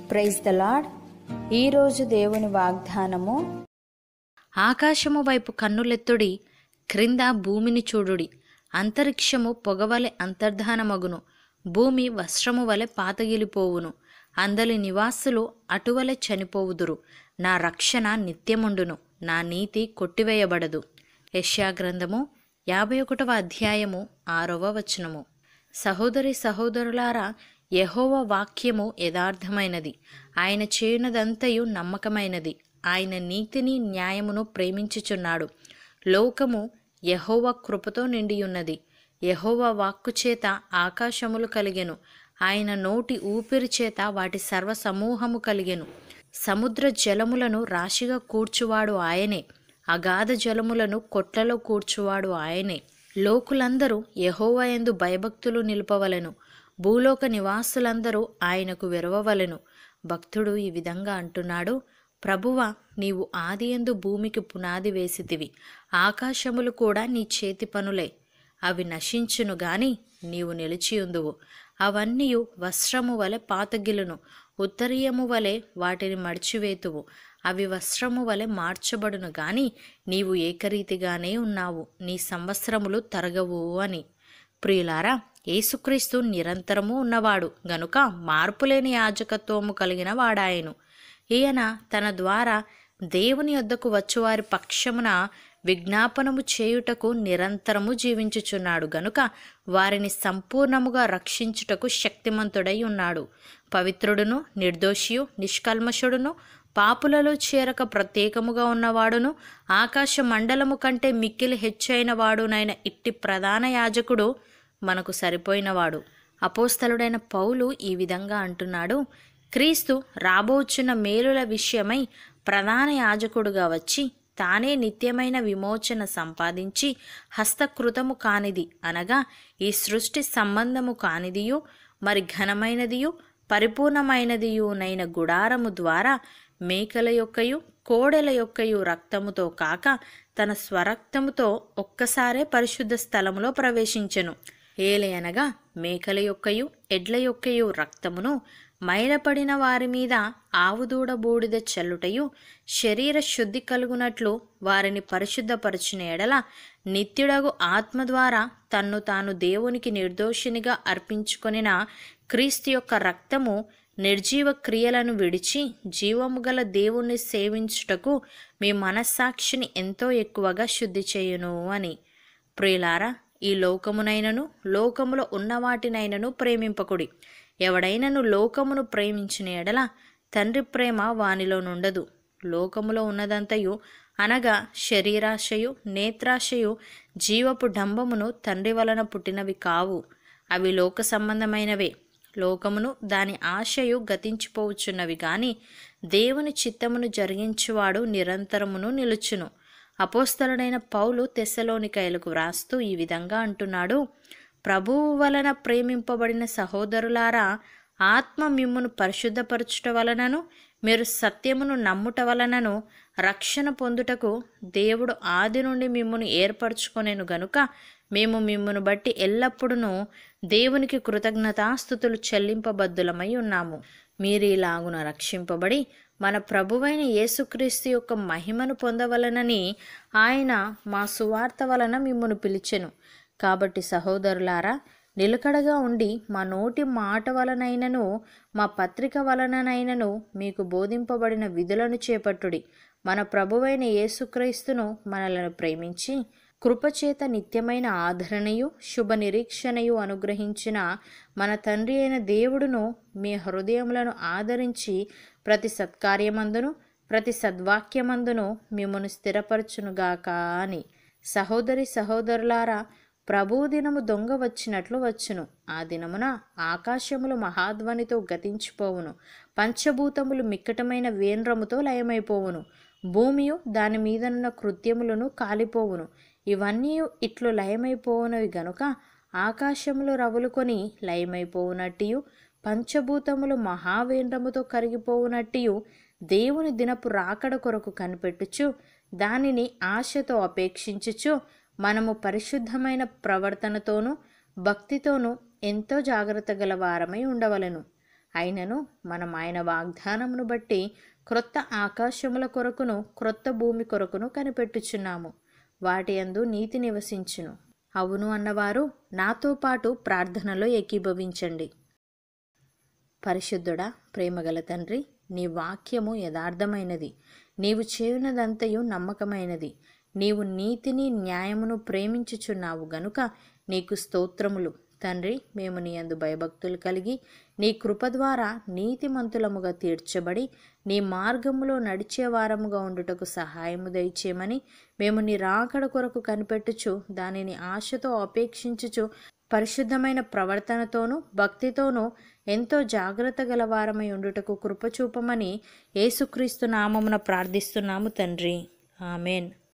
praise the lord ఈరోజు దేవుని వాగ్దానము ఆకాశము వైపు కన్నులెత్తుడి క్రింద భూమిని చూడుడి అంతరిక్షము పొగవలె అంతర్ధానమగును భూమి వస్త్రము వలె పాతగిలిపోవును అందలి నివాసులు అటువలె చనిపోవుదురు నా రక్షణ నిత్యముండును నా నీతి కొట్టివేయబడదు యెషయా గ్రంథము యాభై ఒకటవ అధ్యాయము ఆరవ వచనము సహోదరి సహోదరులారా యెహోవ వాక్యము యథార్థమైనది ఆయన చేయునదంతయు నమ్మకమైనది ఆయన నీతిని న్యాయమును ప్రేమించుచున్నాడు లోకము యెహోవ కృపతో నిండియున్నది యెహోవ వాక్కు చేత ఆకాశములు కలిగెను ఆయన నోటి ఊపిరి చేత వాటి సర్వ సమూహము కలిగెను సముద్ర జలములను రాశిగా కూర్చువాడు ఆయనే అగాధ జలములను కొట్లలో కూర్చువాడు ఆయనే లోకులందరూ యెహోవా యందు భయభక్తులు నిలుపవలెను భూలోక నివాసులందరూ ఆయనకు విరవవలెను భక్తుడు ఈ విధంగా అంటున్నాడు ప్రభువ నీవు ఆదియందు భూమికి పునాది వేసితివి ఆకాశములు కూడా నీ చేతి పనులే అవి నశించును గాని నీవు నిలిచియుందువు అవన్నీ వస్త్రము వలె పాతగిలును ఉత్తరీయము వలె వాటిని మడిచివేతువు అవి వస్త్రము వలె మార్చబడును గాని నీవు ఏకరీతిగానే ఉన్నావు నీ సంవత్సరములు తరగవు అని ప్రియులారా యేసుక్రీస్తు నిరంతరము ఉన్నవాడు గనుక మార్పులేని యాజకత్వము కలిగిన వాడాయను ఈయన తన ద్వారా దేవుని యొద్దకు వచ్చువారి పక్షమున విజ్ఞాపనము చేయుటకు నిరంతరము జీవించుచున్నాడు గనుక వారిని సంపూర్ణముగా రక్షించుటకు శక్తిమంతుడై ఉన్నాడు పవిత్రుడును నిర్దోషియు నిష్కల్మషుడును పాపులలో చేరక ప్రత్యేకముగా ఉన్నవాడును ఆకాశ మండలము కంటే మిక్కిలి హెచ్చైన వాడునైన ఇట్టి ప్రధాన యాజకుడు మనకు సరిపోయినవాడు అపోస్తలుడైన పౌలు ఈ విధంగా అంటున్నాడు క్రీస్తు రాబోచున్న మేలుల విషయమై ప్రధాన యాజకుడుగా వచ్చి తానే నిత్యమైన విమోచన సంపాదించి హస్తకృతము కానిది అనగా ఈ సృష్టి సంబంధము కానిదియు మరి ఘనమైనదియు పరిపూర్ణమైనదియునైన గుడారము ద్వారా మేకల యొక్కయు కోడెల యొక్కయు రక్తముతో కాక తన స్వరక్తముతో ఒక్కసారే పరిశుద్ధ స్థలములో ప్రవేశించెను ఏలయనగా మేకల యొక్కయు ఎడ్ల యొక్కయు రక్తమును మైలపడిన వారి మీద ఆవుదూడ బూడిద చల్లుటయు శరీర శుద్ధి కలుగునట్లు వారిని పరిశుద్ధపరచిన ఎడల నిత్యుడగు ఆత్మ ద్వారా తన్ను తాను దేవునికి నిర్దోషినిగా అర్పించుకొనిన క్రీస్తు యొక్క రక్తము నిర్జీవ క్రియలను విడిచి జీవము గల దేవుణ్ణి సేవించుటకు మీ మనస్సాక్షిని ఎంతో ఎక్కువగా శుద్ధి చేయును అని ప్రియులారా ఈ లోకమునైనను లోకములో ఉన్న వాటినైనను ప్రేమింపకుడి ఎవడైనను లోకమును ప్రేమించిన ఎడల తండ్రి ప్రేమ వానిలో నుండదు లోకములో ఉన్నదంతయు అనగా శరీరాశయు నేత్రాశయు జీవపు డంబమును తండ్రి వలన పుట్టినవి కావు అవి లోక సంబంధమైనవే లోకమును దాని ఆశయు గతించిపోవచ్చున్నవి గాని దేవుని చిత్తమును జరిగించువాడు నిరంతరమును నిలుచును అపోస్తలుడైన పౌలు తెస్సలోనికైలకు వ్రాస్తూ ఈ విధంగా అంటున్నాడు ప్రభువు వలన ప్రేమింపబడిన సహోదరులారా ఆత్మ మిమ్మును పరిశుద్ధపరచుట వలనను మీరు సత్యమును నమ్ముట వలనను రక్షణ పొందుటకు దేవుడు ఆది నుండి మిమ్మును ఏర్పరచుకొనేను గనుక మేము మిమ్మును బట్టి ఎల్లప్పుడూ దేవునికి కృతజ్ఞతాస్థుతులు చెల్లింపబద్దులమై ఉన్నాము మీరు ఇలాగున రక్షింపబడి మన ప్రభువైన యేసుక్రీస్తు యొక్క మహిమను పొందవలనని ఆయన మా సువార్త వలన మిమ్మును పిలిచెను కాబట్టి సహోదరులారా నిలకడగా ఉండి మా నోటి మాట వలనైనను మా పత్రిక వలననైనను మీకు బోధింపబడిన విధులను చేపట్టుడి మన ప్రభువైన యేసుక్రీస్తును మనలను ప్రేమించి కృపచేత నిత్యమైన ఆదరణయు శుభ నిరీక్షణయు అనుగ్రహించిన మన తండ్రి అయిన దేవుడును మీ హృదయములను ఆదరించి ప్రతి సత్కార్యమందును ప్రతి సద్వాక్యమందును మిమ్మను స్థిరపరచునుగాక అని సహోదరి సహోదరులారా ప్రభువు దినము దొంగ వచ్చినట్లు వచ్చును ఆ దినమున ఆకాశములు మహాధ్వనితో గతించిపోవును పంచభూతములు మిక్కటమైన వేన్రముతో లయమైపోవును భూమియు దాని మీదనున్న కృత్యములను కాలిపోవును ఇవన్నీ ఇట్లు లయమైపోవునవి గనుక ఆకాశములు రవులుకొని లయమైపోవునట్టియు పంచభూతములు మహావేంద్రముతో కరిగిపోవునట్టియు దేవుని దినపు రాకడ కొరకు కనిపెట్టుచు దానిని ఆశతో అపేక్షించుచు మనము పరిశుద్ధమైన ప్రవర్తనతోనూ భక్తితోనూ ఎంతో జాగ్రత్త గల వారమై ఉండవలెను అయినను మనం ఆయన వాగ్దానమును బట్టి క్రొత్త ఆకాశముల కొరకును క్రొత్త భూమి కొరకును కనిపెట్టుచున్నాము వాటి యందు నీతి నివసించును అవును అన్నవారు నాతో పాటు ప్రార్థనలో ఏకీభవించండి పరిశుద్ధుడా ప్రేమగల తండ్రి నీ వాక్యము యథార్థమైనది నీవు చేయునదంతయు నమ్మకమైనది నీవు నీతిని న్యాయమును ప్రేమించుచున్నావు గనుక నీకు స్తోత్రములు తండ్రి మేము నీ అందు భయభక్తులు కలిగి నీ కృప ద్వారా నీతిమంతులముగా తీర్చబడి నీ మార్గములో నడిచే వారముగా ఉండుటకు సహాయము దయచేయమని మేము నీ రాకడ కొరకు కనిపెట్టుచు దానిని ఆశతో అపేక్షించుచు పరిశుద్ధమైన ప్రవర్తనతోనూ భక్తితోనూ ఎంతో జాగ్రత్త గలవారమై ఉండుటకు కృపచూపమని యేసుక్రీస్తు నామమున ప్రార్థిస్తున్నాము తండ్రి ఆమెన్